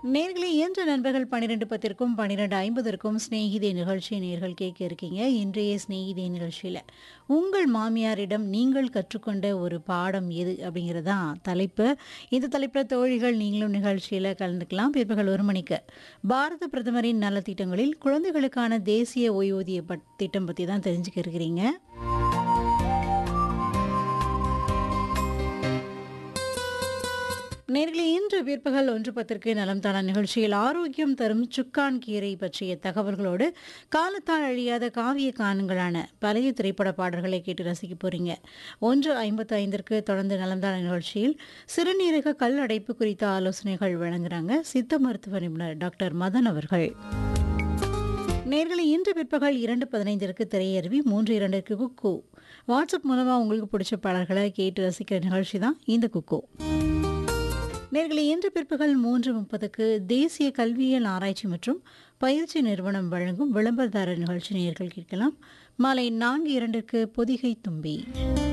நேர்களே இன்று நண்பர்கள் பன்னிரெண்டு பத்திற்கும் பன்னிரெண்டு ஐம்பதற்கும் சிநேகிதே நிகழ்ச்சி நேர்கள் கேட்க இருக்கீங்க இன்றைய சிநேகிதே நிகழ்ச்சியில் உங்கள் மாமியாரிடம் நீங்கள் கற்றுக்கொண்ட ஒரு பாடம் எது அப்படிங்கிறதான் தலைப்பு இந்த தலைப்பில் தோழிகள் நீங்களும் நிகழ்ச்சியில் கலந்துக்கலாம் பிற்பகல் ஒரு மணிக்கு பாரத பிரதமரின் நலத்திட்டங்களில் குழந்தைகளுக்கான தேசிய ஓய்வூதிய பட்- திட்டம் பற்றி தான் தெரிஞ்சுக்க இருக்கிறீங்க நேர்களே இன்று பிற்பகல் ஒன்று பத்திற்கு நலம் தான நிகழ்ச்சியில் ஆரோக்கியம் தரும் சுக்கான் கீரை பற்றிய தகவல்களோடு காலத்தால் அழியாத காவிய கானங்களான பழைய திரைப்பட பாடல்களை கேட்டு ரசிக்க போறீங்க ஒன்று ஐம்பத்து ஐந்திற்கு தொடர்ந்து நலம் தான நிகழ்ச்சியில் சிறுநீரக கல் அடைப்பு குறித்த ஆலோசனைகள் வழங்குறாங்க சித்த மருத்துவ நிபுணர் டாக்டர் மதன் அவர்கள் நேர்களை இன்று பிற்பகல் இரண்டு பதினைந்திற்கு திரையருவி மூன்று இரண்டிற்கு குக்கு வாட்ஸ்அப் மூலமாக உங்களுக்கு பிடிச்ச பாடல்களை கேட்டு ரசிக்கிற நிகழ்ச்சி தான் இந்த குக்கு நேர்களை இன்று பிற்பகல் மூன்று முப்பதுக்கு தேசிய கல்வியியல் ஆராய்ச்சி மற்றும் பயிற்சி நிறுவனம் வழங்கும் விளம்பரதாரர் நிகழ்ச்சி நேர்கள் கேட்கலாம் மாலை நான்கு இரண்டிற்கு பொதிகை தும்பி